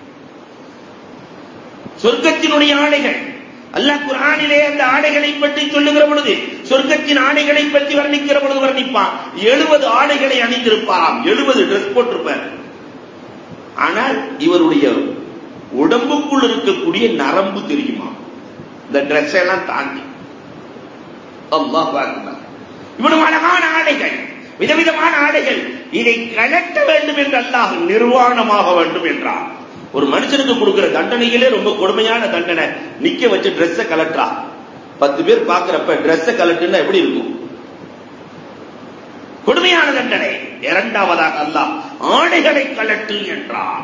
சொர்க்கத்தினுடைய ஆடைகள் அல்லாஹ் குரானிலே அந்த ஆடைகளை பற்றி சொல்லுகிற பொழுது சொர்க்கத்தின் ஆடைகளை பற்றி வர்ணிக்கிற பொழுது வர்ணிப்பான் எழுபது ஆடைகளை அணிந்திருப்பாராம் எழுபது ட்ரெஸ் போட்டிருப்பார் ஆனால் இவருடைய உடம்புக்குள் இருக்கக்கூடிய நரம்பு தெரியுமா இந்த ட்ரெஸ் எல்லாம் தாண்டி அல்லாஹ் இவ்வளவு அழகான ஆடைகள் விதவிதமான ஆடைகள் இதை கலட்ட வேண்டும் என்று அல்லாஹ் நிர்வாணமாக வேண்டும் என்றார் ஒரு மனுஷனுக்கு கொடுக்கிற தண்டனையிலே ரொம்ப கொடுமையான தண்டனை நிக்க வச்சு ட்ரெஸ்ஸ கலட்டுறா பத்து பேர் பாக்குறப்ப ட்ரெஸ்ஸ கலட்டுன்னா எப்படி இருக்கும் கொடுமையான தண்டனை இரண்டாவதாக அல்லாஹ் ஆடைகளை கலட்டு என்றார்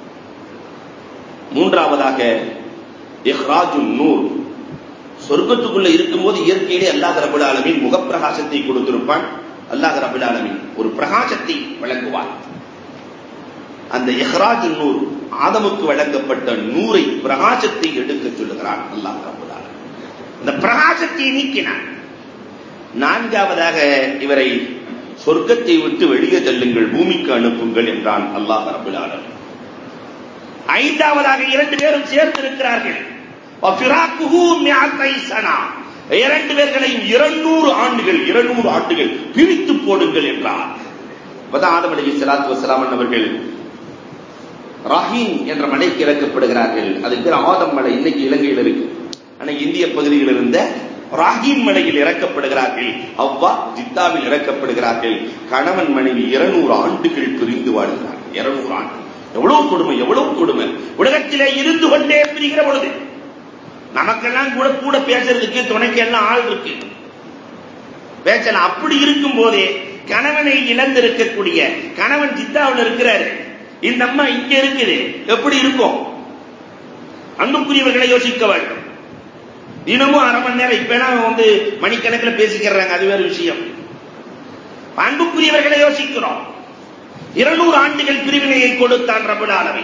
மூன்றாவதாக இஹ்ராஜு நூர் சொர்க்கத்துக்குள்ள இருக்கும்போது இயற்கையிலே அல்லாஹ் ரபுல் ஆலமின் முகப்பிரகாசத்தை கொடுத்திருப்பான் அல்லாஹ் ரபுல் ஆலமின் ஒரு பிரகாசத்தை வழங்குவான் அந்த இஹ்ராஜ் நூர் ஆதமுக்கு வழங்கப்பட்ட நூரை பிரகாசத்தை எடுக்க சொல்லுகிறான் அல்லாஹ் ரபுல் ஆலமின் அந்த பிரகாசத்தை நீக்கினான் நான்காவதாக இவரை சொர்க்கத்தை விட்டு வெளியே தள்ளுங்கள் பூமிக்கு அனுப்புங்கள் என்றான் அல்லாஹ் ரபுல் ஆலமின் ஐந்தாவதாக இரண்டு பேரும் சேர்ந்திருக்கிறார்கள் இரண்டு பேர்களையும் இருநூறு ஆண்டுகள் இருநூறு ஆண்டுகள் பிரித்து போடுங்கள் என்றார் ஆதம் அலி சலாத்து வசலாமன் அவர்கள் ராஹின் என்ற மலைக்கு இறக்கப்படுகிறார்கள் அதுக்கு பேர் ஆதம் மலை இன்னைக்கு இலங்கையில் இருக்கு அன்னைக்கு இந்திய பகுதியில் இருந்த ராகின் மலையில் இறக்கப்படுகிறார்கள் அவ்வா ஜித்தாவில் இறக்கப்படுகிறார்கள் கணவன் மனைவி இருநூறு ஆண்டுகள் பிரிந்து வாழ்கிறார்கள் இருநூறு ஆண்டு எவ்வளவு கொடுமை எவ்வளவு கொடுமை உலகத்திலே இருந்து கொண்டே பிரிகிற பொழுது நமக்கெல்லாம் கூட கூட பேசுறதுக்கு துணைக்கு எல்லாம் ஆள் இருக்கு பேசலாம் அப்படி இருக்கும் போதே கணவனை இழந்திருக்கக்கூடிய கணவன் ஜித்தாவில் இருக்கிறாரு இந்த அம்மா இங்க இருக்குது எப்படி இருக்கும் அன்புக்குரியவர்களை யோசிக்க வேண்டும் தினமும் அரை மணி நேரம் இப்ப வந்து மணிக்கணக்கில் பேசிக்கிறாங்க அது வேறு விஷயம் அன்புக்குரியவர்களை யோசிக்கிறோம் இருநூறு ஆண்டுகள் பிரிவினையை கொடுத்தான் ரபுல் ஆலமி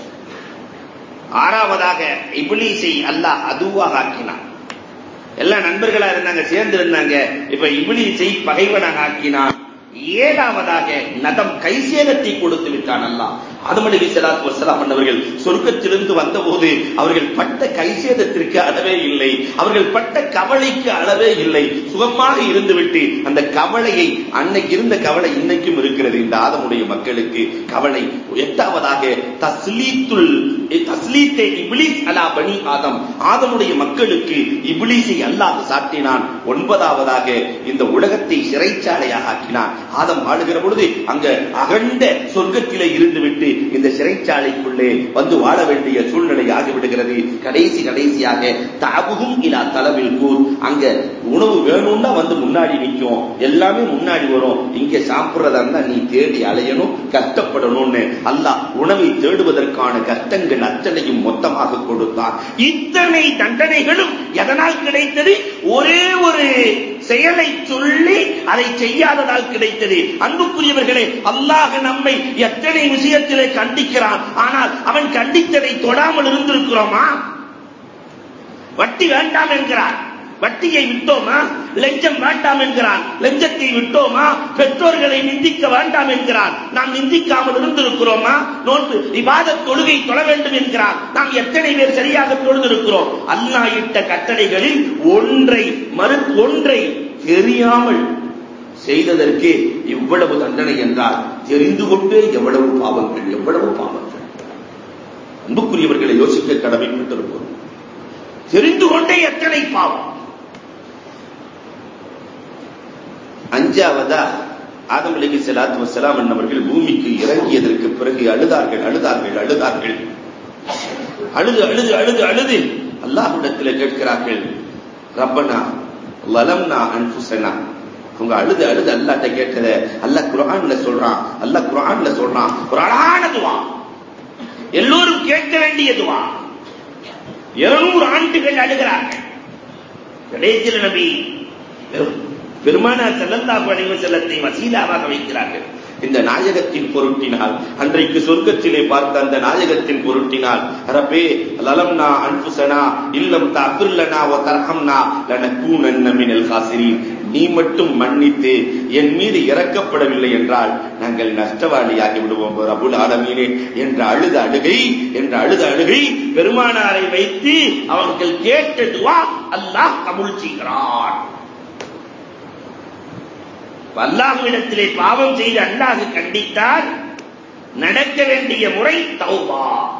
ஆறாவதாக இபிலிசை அல்லாஹ் அதுவாக ஆக்கினான் எல்லா நண்பர்களா இருந்தாங்க சேர்ந்து இருந்தாங்க இப்ப இபிலிசை பகைவனாக ஆக்கினான் ஏழாவதாக நதம் கைசேதத்தை கொடுத்து விட்டான் அல்லாஹ் ஆதம் அலி சலாத்து வசலாம் அவர்கள் சொர்க்கத்திலிருந்து வந்தபோது அவர்கள் பட்ட கைசேதத்திற்கு அளவே இல்லை அவர்கள் பட்ட கவலைக்கு அளவே இல்லை சுகமாக இருந்துவிட்டு அந்த கவலையை அன்னைக்கு இருந்த கவலை இன்னைக்கும் இருக்கிறது இந்த ஆதமுடைய மக்களுக்கு கவலை எட்டாவதாக தஸ்லீத்துல் தஸ்லீத்தே இப்லீஸ் அலா பனி ஆதம் ஆதமுடைய மக்களுக்கு இப்லீஸை அல்லாஹ் சாட்டினான் ஒன்பதாவதாக இந்த உலகத்தை சிறைச்சாலையாக ஆக்கினான் ஆதம் வாழுகிற பொழுது அங்க அகண்ட சொர்க்கத்திலே இருந்துவிட்டு இந்த சிறைச்சாலைக்குள்ளே வந்து வாழ வேண்டிய சூழ்நிலை ஆகிவிடுகிறது கடைசி கடைசியாக தாபுகும் இலா தலவில் கூர் அங்க உணவு வேணும்னா வந்து முன்னாடி நிற்கும் எல்லாமே முன்னாடி வரும் இங்க சாப்பிடுறதா இருந்தா நீ தேடி அலையணும் கஷ்டப்படணும்னு அல்லாஹ் உணவை தேடுவதற்கான கஷ்டங்கள் அத்தனையும் மொத்தமாக கொடுத்தான் இத்தனை தண்டனைகளும் எதனால் கிடைத்தது ஒரே ஒரு செயலை சொல்லி அதை செய்யாததால் கிடைத்தது அன்புக்குரியவர்களே அல்லாஹ் நம்மை எத்தனை விஷயத்திலே கண்டிக்கிறான் ஆனால் அவன் கண்டித்ததை தொடாமல் இருந்திருக்கிறோமா வட்டி வேண்டாம் என்கிறான் வட்டியை விட்டோமா லஞ்சம் வேண்டாம் என்கிறான் லஞ்சத்தை விட்டோமா பெற்றோர்களை நிந்திக்க வேண்டாம் என்கிறான் நாம் நிந்திக்காமல் இருந்திருக்கிறோமா நோன்பு விவாத தொழுகை தொழ வேண்டும் என்கிறான் நாம் எத்தனை பேர் சரியாக தொழுதிருக்கிறோம் அல்லாஹ் இட்ட கட்டளைகளில் ஒன்றை மறு ஒன்றை தெரியாமல் செய்ததற்கு இவ்வளவு தண்டனை என்றால் தெரிந்து கொண்டே எவ்வளவு பாவங்கள் எவ்வளவு பாவங்கள் அன்புக்குரியவர்களை யோசிக்க கடமைப்பட்டிருக்கிறோம் தெரிந்து கொண்டே எத்தனை பாவம் அஞ்சாவதா ஆதம் அலிகி சலாத்து வசலாம் என்னவர்கள் பூமிக்கு இறங்கியதற்கு பிறகு அழுதார்கள் அழுதார்கள் அழுதார்கள் அழுது அழுது அழுது அழுது அல்லாஹ்விடத்தில் கேட்கிறார்கள் ரப்பனா லலம்னா அன்புசனா அவங்க அழுது அழுது அல்லாட்ட கேட்டத அல்லாஹ் குர்ஆன்ல சொல்றான் அல்லாஹ் குர்ஆன்ல சொல்றான் ஒரு அழகான துவா எல்லோரும் கேட்க வேண்டிய துவா இருநூறு ஆண்டுகள் அழுகிறார்கள் கடைசியில் நபி பெருமானார் செல்லந்தாக்கு அணிவு செல்லத்தை வசீலாவாக வைக்கிறார்கள் இந்த நாயகத்தின் பொருட்டினால் அன்றைக்கு சொர்க்கத்திலே பார்த்த அந்த நாயகத்தின் பொருட்டினால் ரப்பே லலம்னா அன்புசனா இல்லம் தபிர்லனா ஓ தர்ஹம்னா லனகூனன்ன மினல் காசிரீன் நீ மட்டும் மன்னித்து என் மீது இறக்கப்படவில்லை என்றால் நாங்கள் நஷ்டவாளியாகி விடுவோம் ரபுல் ஆலமீனே என்ற அழுத அழுகை என்ற அழுத அழுகை பெருமானாரை வைத்து அவர்கள் கேட்ட துவா அல்லாஹ் கபூல் செய்கிறான் அல்லாஹுவிடத்திலே பாவம் செய்து அல்லாஹ் கண்டித்தால் நடக்க வேண்டிய முறை தௌபா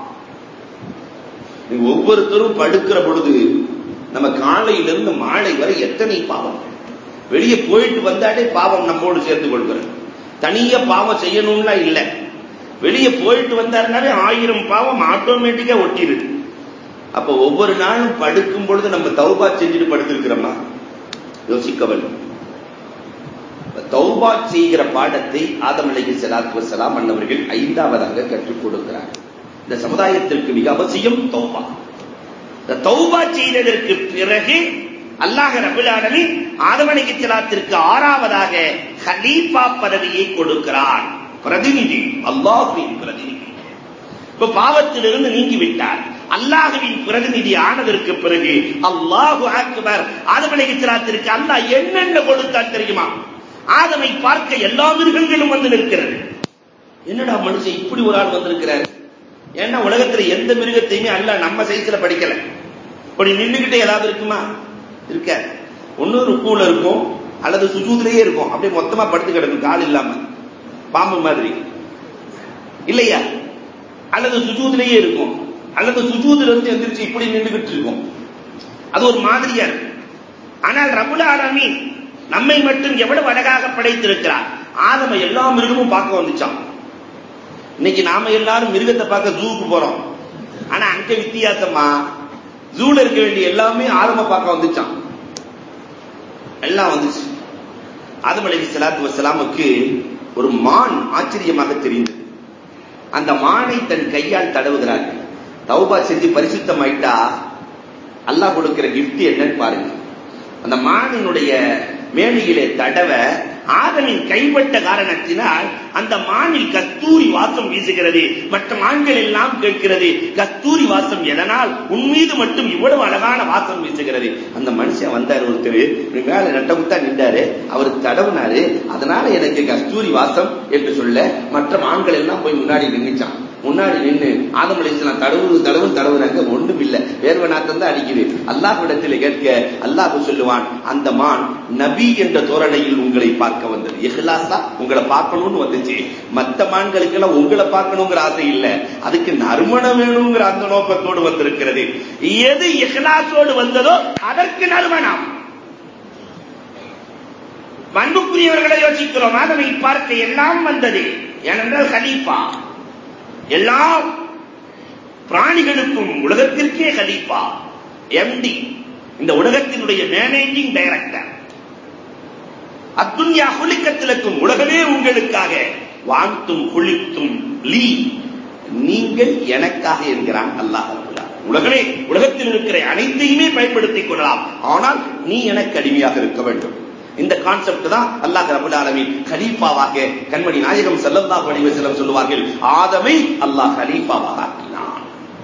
நீங்க ஒவ்வொருத்தரும் படுக்கிற பொழுது நம்ம காலையிலிருந்து மாலை வரை எத்தனை பாவம் வெளியே போயிட்டு வந்தாலே பாவம் நம்மோடு சேர்த்து கொள்கிறது தனியா பாவம் செய்யணும்லாம் இல்லை வெளியே போயிட்டு வந்தாருனாலே ஆயிரம் பாவம் ஆட்டோமேட்டிக்கா ஒட்டிடுது அப்ப ஒவ்வொரு நாளும் படுக்கும் பொழுது நம்ம தௌபா செஞ்சுட்டு படுத்திருக்கிறோமா யோசிக்க வேண்டும் தௌபா செய்கிற பாடத்தை ஆதம் அலைஹி ஸலாத்து வஸலாம் அன்னவர்கள் ஐந்தாவதாக கற்றுக் கொடுக்கிறார் இந்த சமுதாயத்திற்கு மிக அவசியம் தௌபா இந்த தௌபா செய்ததற்கு பிறகு அல்லாஹ் ரபுல் ஆலமீன் ஆதம் அலைஹிஸ்ஸலாத்திற்கு ஆறாவதாக ஹலீஃபா பதவியை கொடுக்கிறான் பிரதிநிதி அல்லாஹ்வின் பிரதிநிதி இப்ப பாவத்திலிருந்து நீங்கி விட்டார் அல்லாஹுவின் பிரதிநிதி ஆனதற்கு பிறகு அல்லாஹு அக்பர் ஆதம் அலைஹிஸ்ஸலாத்திற்கு அல்லாஹ் என்னென்ன கொடுத்தான் தெரியுமா ஆதமை பார்க்க எல்லா மிருகங்களும் வந்து நிற்கிறது என்னடா மனுஷன் இப்படி ஒரு ஆள் வந்திருக்கிறார் ஏன்னா உலகத்துல எந்த மிருகத்தையுமே அல்ல நம்ம சைஸ்ல படிக்கல இப்படி நின்றுகிட்டே ஏதாவது இருக்குமா இருக்க ஒண்ணு ருக்கூல இருக்கும் அல்லது சுஜூதுலயே இருக்கும் அப்படியே மொத்தமா படுத்து கிடக்கும் கால் இல்லாம பாம்பு மாதிரி இல்லையா அல்லது சுஜூதுலயே இருக்கும் அல்லது சுஜூதுல இருந்து எந்திரிச்சு இப்படி நின்றுகிட்டு இருக்கும் அது ஒரு மாதிரியா இருக்கு ஆனால் ரபுல் ஆலமீன் நம்மை மட்டும் எவ்வளவு அழகாக படைத்திருக்கிறார் ஆதம எல்லா மிருகமும் பார்க்க வந்துச்சான் இன்னைக்கு நாம எல்லாரும் மிருகத்தை பார்க்க ஜூக்கு போறோம் ஆனா அங்க வித்தியாசமா ஜூல இருக்க வேண்டிய எல்லாமே ஆதம பார்க்க வந்துச்சான் எல்லாம் வந்துச்சு ஆதம் அலைஹி ஸலாத்து வஸலாமுக்கு ஒரு மான் ஆச்சரியமாக தெரிந்தது அந்த மானை தன் கையால் தடவுகிறார்கள் தௌபா செஞ்சு பரிசுத்தமாயிட்டா அல்லாஹ் கொடுக்கிற கிஃப்ட் என்னன்னு பாருங்க அந்த மானினுடைய மேனியிலே தடவ ஆதமின் கைப்பட்ட காரணத்தினால் அந்த மானில் கஸ்தூரி வாசம் வீசுகிறது மற்ற மான்கள் எல்லாம் கேட்கிறது கஸ்தூரி வாசம் எதனால் உன் மீது மட்டும் இவ்வளவு அழகான வாசம் வீசுகிறது அந்த மனுஷன் வந்தார் ஒருத்தர் இப்படி மேல நட்டமுத்தா நின்றாரு அவர் தடவுனாரு அதனால எனக்கு கஸ்தூரி வாசம் என்று சொல்ல மற்ற மான்கள் எல்லாம் போய் முன்னாடி நின்றுச்சான் முன்னாடி நின்று ஆதம் அலிஸ்லாம் தடவு தடவு தடவுறாங்க ஒண்ணும் இல்ல வேர்வை நாத்தம் தான் அடிக்குது அல்லாஹ்விடத்தில் கேட்க அல்லாஹ் சொல்லுவான் அந்த மான் நபி என்ற தோரணையில் உங்களை பார்க்க வந்தது இஹ்லாஸா உங்களை பார்க்கணும்னு வந்துச்சு மத்த மான்களுக்கெல்லாம் உங்களை பார்க்கணுங்கிற ஆசை இல்ல அதுக்கு நறுமணம் வேணுங்கிற அந்த நோக்கத்தோடு வந்திருக்கிறது எது இஹ்லாஸோடு வந்ததோ அதற்கு நறுமணம் அன்புக்குரியவர்களை யோசிக்கிறோம் ஆதமை பார்க்க எல்லாம் வந்தது ஏனென்றால் கலீஃபா எல்லா பிராணிகளுக்கும் உலகத்திற்கே கலீஃபா எம்டி இந்த உலகத்தினுடைய மேனேஜிங் டைரக்டர் அத்துன்யா குலிக்கத்திலக்கும் உலகமே உங்களுக்காக வாந்தும் குளித்தும் லீ நீங்கள் எனக்காக என்கிறான் அல்லாஹ் உலகமே உலகத்தில் இருக்கிற அனைத்தையுமே பயன்படுத்திக் கொள்ளலாம் ஆனால் நீ எனக்கு அடிமையாக இருக்க வேண்டும் இந்த கான்செப்ட் தான் அல்லாஹ் ரபுல் ஆலமீன் கலீஃபாவாக கண்மணி நாயகம் ஸல்லல்லாஹு அலைஹி வஸல்லம் சொல்லுவார்கள் ஆதமை அல்லாஹ் கலீஃபாவாக ஆக்கினான்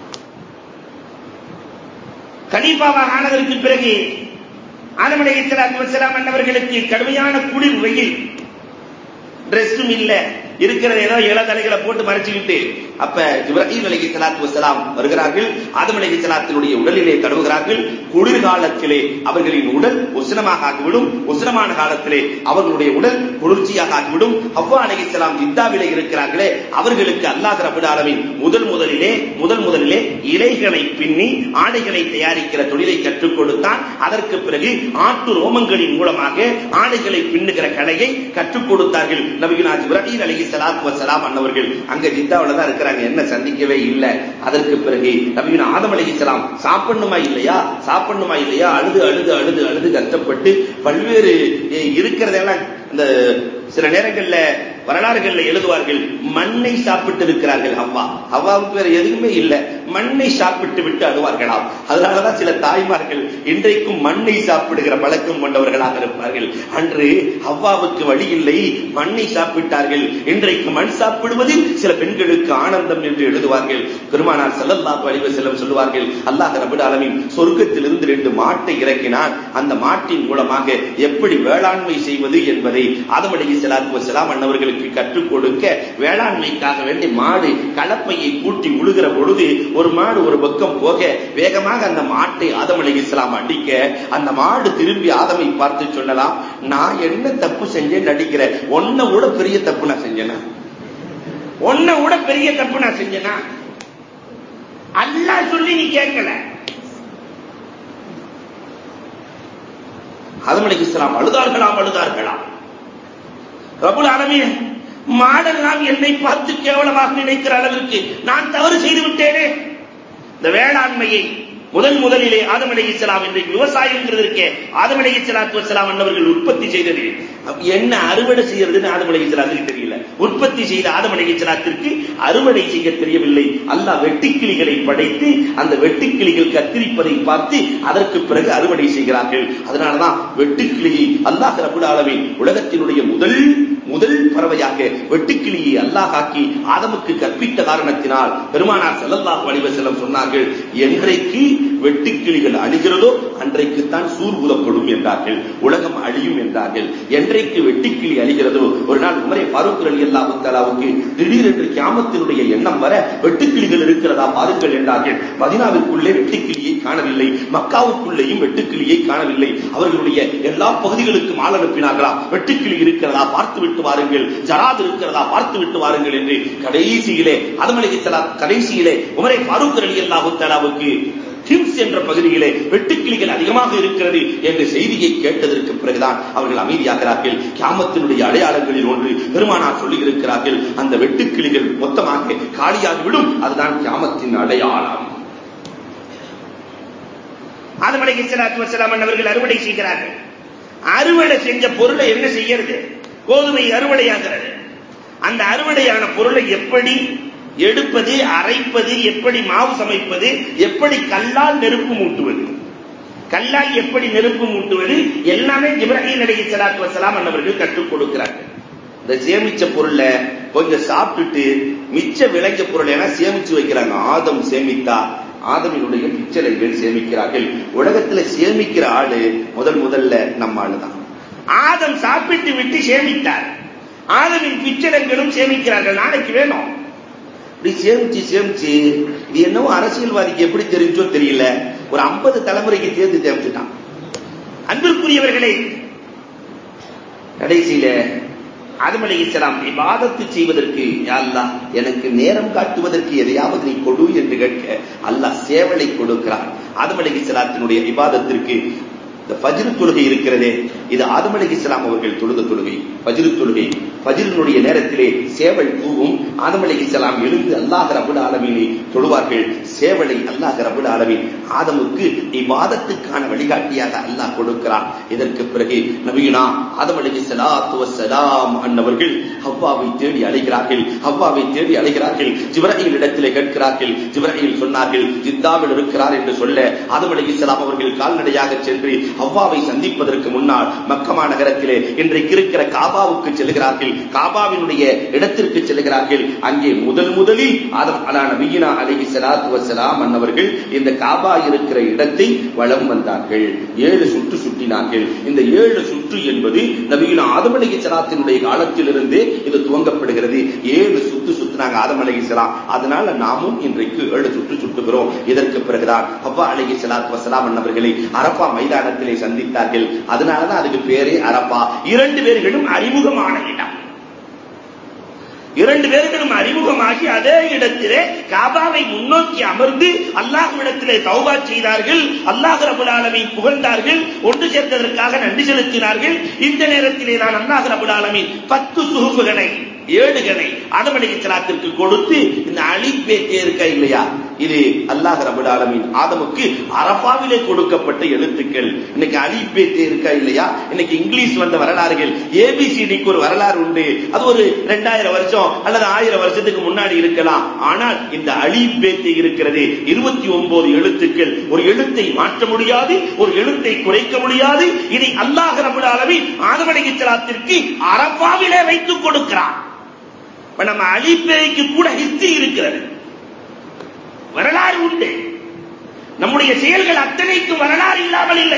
கலீஃபாவாக ஆனதற்கு பிறகு ஆதம் அலைஹிஸ்ஸலாத்து வஸ்ஸலாம் அன்னவர்களுக்கு கடுமையான குளிர் வெயில் ட்ரெஸ்ஸும் இல்ல இருக்கிற ஏதோ இளதலைகளை போட்டு மறைச்சுக்கிட்டு அப்ப இப்ராஹிம் அலைஹி ஸலாத்து வஸலாம் வருகிறார்கள் ஆதம் அலைஹி ஸலாத்தினுடைய உடலிலே தடவுகிறார்கள் குளிர்காலத்திலே அவர்களின் உடல் உஷ்ணமாக ஆகிவிடும் உஷ்ணமான காலத்திலே அவர்களுடைய உடல் குளிர்ச்சியாக ஆகிவிடும் ஹவ்வா அலைஹி ஸலாம் ஜித்தாவிலே இருக்கிறார்களே அவர்களுக்கு அல்லாஹ் ரப்பல் ஆலமீன் முதல் முதலிலே முதல் முதலிலே இலைகளை பின்னி ஆடைகளை தயாரிக்கிற தொழிலை கற்றுக் கொடுத்தான் அதற்கு பிறகு ஆட்டு ரோமங்களின் மூலமாக ஆடைகளை பின்னுகிற கலையை கற்றுக் கொடுத்தார்கள் நபிகுனா இப்ராஹிம் அலைஹி ஸலாத்து வஸலாம் அன்னவர்கள் அங்க ஜித்தாவுல தான் இருக்கிறாங்க என்ன சந்திக்கவே இல்லை அதற்கு பிறகு நபிகுனா ஆதம் அலைஹிஸ்ஸலாம் சாப்பிடணுமா இல்லையா சாப்பிடணுமா இல்லையா அழுது அழுது அழுது அழுது கஷ்டப்பட்டு பல்வேறு எ, இருக்கிறதெல்லாம் இந்த சில நேரங்கள்ல வரலாறுகள்ல எழுதுவார்கள் மண்ணை சாப்பிட்டு இருக்கிறார்கள் ஹவ்வா ஹவ்வாவுக்கு வேற எதுவுமே இல்லை மண்ணை சாப்பிட்டு விட்டு அழுவார்களாம் அதனாலதான் சில தாய்மார்கள் இன்றைக்கும் மண்ணை சாப்பிடுகிற பழக்கம் கொண்டவர்களாக இருப்பார்கள் அன்று ஹவ்வாவுக்கு வழி இல்லை மண்ணை சாப்பிட்டார்கள் இன்றைக்கு மண் சாப்பிடுவதில் சில பெண்களுக்கு ஆனந்தம் என்று எழுதுவார்கள் பெருமானார் ஸல்லல்லாஹு அலைஹி வஸல்லம் சொல்லுவார்கள் அல்லாஹ் ரப்பல் ஆலமீன் சொர்க்கத்திலிருந்து ரெண்டு மாட்டை இறக்கினான் அந்த மாட்டின் மூலமாக எப்படி வேளாண்மை செய்வது என்பதை ஆதம் அலைஹிஸ்ஸலாத்து வஸலாம் அன்னவர்களுக்கு கற்றுக் கொடுக்க வேளாண்மைக்காக வேண்டி மாடு கலப்பையை கூட்டி உழுகிற பொழுது ஒரு மாடு ஒரு பக்கம் போக வேகமாக அந்த மாட்டை ஆதம் அலைஹிஸ்ஸலாம் அடிக்க அந்த மாடு திரும்பி ஆதமை பார்த்து சொல்லலாம் நான் என்ன தப்பு செஞ்சேன் நடிக்கிற ஒன்ன விட பெரிய தப்பு நான் செஞ்சேனா ஒன்ன விட பெரிய தப்பு நான் செஞ்சேனா அல்லாஹ் சொல்லி நீ கேட்கல ஆதம் அலைஹிஸ்ஸலாம் அழுதார்களாம் அழுதார்களாம் ரபுல் ஆலமீன் மாடெல்லாம் என்னை பார்த்து கேவலமாக நினைக்கிற அளவிற்கு நான் தவறு செய்து விட்டேனே இந்த வேளாண்மையை முதன் முதலிலே ஆதம் அலைஹிஸ்ஸலாம் இன்றைக்கு விவசாயம்ங்கிறது இருக்கே ஆதம் அலைஹிஸ்ஸலாத்து வஸ்ஸலாம் அன்னவர்கள் உற்பத்தி செய்தது அப்ப என்ன அறுவடை செய்யறதுன்னு ஆதம் அலைஹிஸ்ஸலாத்துக்கு தெரியல உற்பத்தி செய்த ஆதம் அலைஹிஸ்ஸலாத்திற்கு அறுவடை செய்ய தெரியவில்லை அல்லாஹ் வெட்டுக்கிளிகளை படைத்து அந்த வெட்டுக்கிளிகள் கத்திரிப்பதை பார்த்து அதற்கு பிறகு அறுவடை செய்கிறார்கள் அதனாலதான் வெட்டுக்கிளியை அல்லாஹ் ரபுல் ஆலமீன் உலகத்தினுடைய முதல் முதல் பறவையாக வெட்டுக்கிளியை அல்லாஹ் ஆக்கி ஆதமுக்கு கற்பித்த காரணத்தினால் பெருமானார் ஸல்லல்லாஹு அலைஹி வஸல்லம் சொன்னார்கள் என்றைக்கு வெட்டுக்கிளிகள் அழிகிறதோ அன்றைக்குத்தான் சூர் ஊதப்படும் என்றார்கள் உலகம் அழியும் என்றார்கள் என்றைக்கு வெட்டுக்கிளி அழிகிறதோ ஒரு நாள் உமரே ஃபாரூக் ரலியல்லாஹு தஆலாவுக்கு திடீரென்று கியாமத்தினுடைய எண்ணம் வர வெட்டுக்கிளிகள் இருக்கிறதா பாருங்கள் என்றார்கள் மதீனாவிற்குள்ளே வெட்டுக்கிளியை காணவில்லை மக்காவுக்குள்ளேயும் வெட்டுக்கிளியை காணவில்லை அவர்களுடைய எல்லா பகுதிகளுக்கும் ஆள் அனுப்பினார்களா வெட்டுக்கிளி இருக்கிறதா பார்த்து விட்டு வாருங்கள் ஜராத் இருக்கிறதா பார்த்து விட்டு வாருங்கள் என்று கடைசியிலே அதமலை கடைசியிலே உமரை ஃபாரூக் ரலியல்லாஹு தஆலாவுக்கு ஹிம்ஸ் என்ற பகுதியிலே வெட்டுக்கிளிகள் அதிகமாக இருக்கிறது என்ற செய்தியை கேட்டதற்கு பிறகுதான் அவர்கள் அமைதியாகிறார்கள் கியாமத்தினுடைய அடையாளங்களில் ஒன்று பெருமானார் சொல்லி இருக்கிறார்கள் அந்த வெட்டுக்கிளிகள் மொத்தமாக காலியாகிவிடும் அதுதான் கியாமத்தின் அடையாளம் ஆதம் அலைஹிஸ்ஸலாத்து வஸ்ஸலாம் அன்னவர்கள் அறுவடை செய்கிறார்கள் அறுவடை செஞ்ச பொருளை என்ன செய்யறது கோதுமை அறுவடையாகிறது அந்த அறுவடையான பொருளை எப்படி எடுப்பது அரைப்பது எப்படி மாவு சமைப்பது எப்படி கல்லால் நெருப்பு மூட்டுவது கல்லால் எப்படி நெருப்பு மூட்டுவது எல்லாமே இப்ராஹிம் அலைஹி ஸலாத்து வஸலாம் அன்னவர்கள் கற்றுக் கொடுக்கிறார்கள் இந்த சேமிச்ச பொருளை கொஞ்சம் சாப்பிட்டுட்டு மிச்ச விளைஞ்ச பொருளை எல்லாம் சேமிச்சு வைக்கிறாங்க ஆதம் சேமித்தா ஆதமினுடைய பிச்சளைகள் சேமிக்கிறார்கள் உலகத்துல சேமிக்கிற ஆளு முதல் முதல்ல நம்ம ஆளுதான் ஆதம் சாப்பிட்டு விட்டு சேமித்தார் ஆதமின் பிச்சரங்களும் சேமிக்கிறார்கள் நாளைக்கு வேணும் இப்படி சேமிச்சு சேமிச்சு இது என்னவோ அரசியல்வாதிக்கு எப்படி தெரிஞ்சோ தெரியல ஒரு ஐம்பது தலைமுறைக்கு சேர்த்து சேமிச்சுட்டான் அன்பிற்குரியவர்களே கடைசியில ஆதம் அலைஹிஸ்ஸலாம் இபாதத்து செய்வதற்கு யா அல்லாஹ் எனக்கு நேரம் காட்டுவதற்கு எதையாவது நீ கொடு என்று கேட்க அல்லாஹ் சேவலை கொடுக்கிறான் ஆதம் அலைஹிஸ்ஸலாத்தினுடைய இபாதத்திற்கு இந்த ஃபஜ்ர் தொழுகை இருக்கிறதே இது ஆதம் அலைஹிஸ்ஸலாம் அவர்கள் தொழுத தொழுகை ஃபஜ்ர் தொழுகை ஃபஜ்ரினுடைய நேரத்திலே சேவல் கூவும் ஆதம் அலைஹிஸ்ஸலாம் எழுந்து அல்லாஹ் ரபுல் ஆலமீனை தொழுவார்கள் சேவலை அல்லாஹ் ரபுல் ஆலமீன் ஆதமுக்கு இபாதத்துக்கான வழிகாட்டியாக அல்லாஹ் கொடுக்கிறான் இதற்கு பிறகு நபியுனா ஆதம் அலைஹிஸ்ஸலாத்து வஸ்ஸலாம் அன்னவர்கள் ஹவ்வாவை தேடி அலைகிறார்கள் ஹவ்வாவை தேடி அலைகிறார்கள் ஜிப்ராஹீல் இடத்திலே கேட்கிறார்கள் ஜிப்ராஹீல் சொன்னார்கள் ஜித்தாவில் இருக்கிறார் என்று சொல்ல ஆதம் அலைஹிஸ்ஸலாம் அவர்கள் கால்நடையாக சென்று ஹவ்வாவை சந்திப்பதற்கு முன்னால் மக்கமா நகரத்திலே இன்றைக்கு இருக்கிற காபாவுக்கு செல்கிறார்கள் காபாவினுடைய இடத்திற்கு செல்கிறார்கள் அங்கே முதல் முதலில் ஆதம் அலா நபியினா அலைஹி ஸலாத்து வஸலாம் அன்னவர்கள் இந்த காபா இருக்கிற இடத்தை வலம் வந்தார்கள் ஏழு சுற்று சுற்றினார்கள் இந்த ஏழு சுற்று என்பது நபியினா ஆதம் அலைஹி ஸலாத்தினுடைய காலத்திலிருந்து இது துவங்கப்படுகிறது ஏழு சுற்று சுத்தினாங்க ஆதம் அலைஹி ஸலாம் அதனால நாமும் இன்றைக்கு ஏழு சுற்று சுற்றுகிறோம் இதற்கு பிறகுதான் ஹவ்வா அலைஹி ஸலாத்து வஸலாம் அன்னவர்களை அரபா மைதானத்திலே சந்தித்தார்கள் அதனாலதான் அதுக்கு பேரே அரபா இரண்டு பேர்களும் அறிமுகமான இடம் இரண்டு பேர்களும் அறிமுகமாகி அதே இடத்திலே காபாவை முன்னோக்கி அமர்ந்து அல்லாஹ்விடத்திலே தௌபா செய்தார்கள் அல்லாஹ் ரபுல் ஆலமீன் புகழ்ந்தார்கள் ஒன்று சேர்ந்ததற்காக நன்றி செலுத்தினார்கள் இந்த நேரத்திலே நான் அல்லாஹ் ரபுல் ஆலமீன் பத்து சுகுப்புகளை ஏடுகளை ஆதமலைக்கு கொடுத்து இந்த அழிப்பேட்டே இருக்க இல்லையா இது அல்லாஹ் ரபுல் ஆலமீன் ஆதமுக்கு அரபாவிலே கொடுக்கப்பட்ட எழுத்துக்கள் இன்னைக்கு அழிப்பேட்டே இருக்கா இல்லையா இன்னைக்கு இங்கிலீஷ் வந்த வரலாறுகள் ஏபிசிடிக்கு ஒரு வரலாறு உண்டு அது ஒரு ரெண்டாயிரம் வருஷம் அல்லது ஆயிரம் வருஷத்துக்கு முன்னாடி இருக்கலாம் ஆனால் இந்த அழிப்பேட்டை இருக்கிறது இருபத்தி ஒன்பது எழுத்துக்கள் ஒரு எழுத்தை மாற்ற முடியாது ஒரு எழுத்தை குறைக்க முடியாது இதை அல்லாஹ் ரபுல் ஆலமீன் ஆதமலைக்கு அரபாவிலே வைத்துக் கொடுக்கிறான் இப்ப நம்ம அழிப்பேய்க்கு கூட ஹிஸ்டரி இருக்கிறது வரலாறு உண்டு நம்முடைய செயல்கள் அத்தனைக்கும் வரலாறு இல்லாமல் இல்லை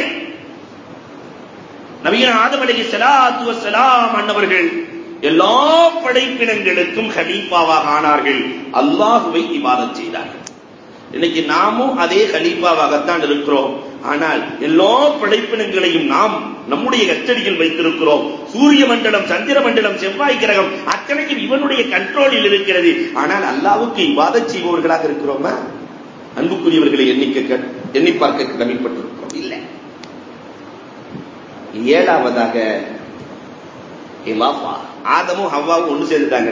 நவீன ஆதம் அலைஹி ஸலாத்து வஸ்ஸலாம் அன்னவர்கள் எல்லா படைப்பினங்களுக்கும் ஹலீஃபாவாக ஆனார்கள் அல்லாஹுவை இபாதத் செய்தார்கள் இன்னைக்கு நாமும் அதே ஹலீஃபாவாகத்தான் இருக்கிறோம் ஆனால் எல்லா படைப்பினங்களையும் நாம் நம்முடைய கஸ்டடியில் வைத்திருக்கிறோம் சூரிய மண்டலம் சந்திர மண்டலம் செவ்வாய் கிரகம் அத்தனையும் இவனுடைய கண்ட்ரோலில் இருக்கிறது ஆனால் அல்லாவுக்கு இவாத செய்பவர்களாக இருக்கிறோமா அன்புக்குரியவர்களை எண்ணிக்க எண்ணி பார்க்க கடமைப்பட்டிருக்கிறோம் இல்லை ஏழாவதாக ஆதமும் ஹவ்வாவும் ஒன்று சேர்ந்துட்டாங்க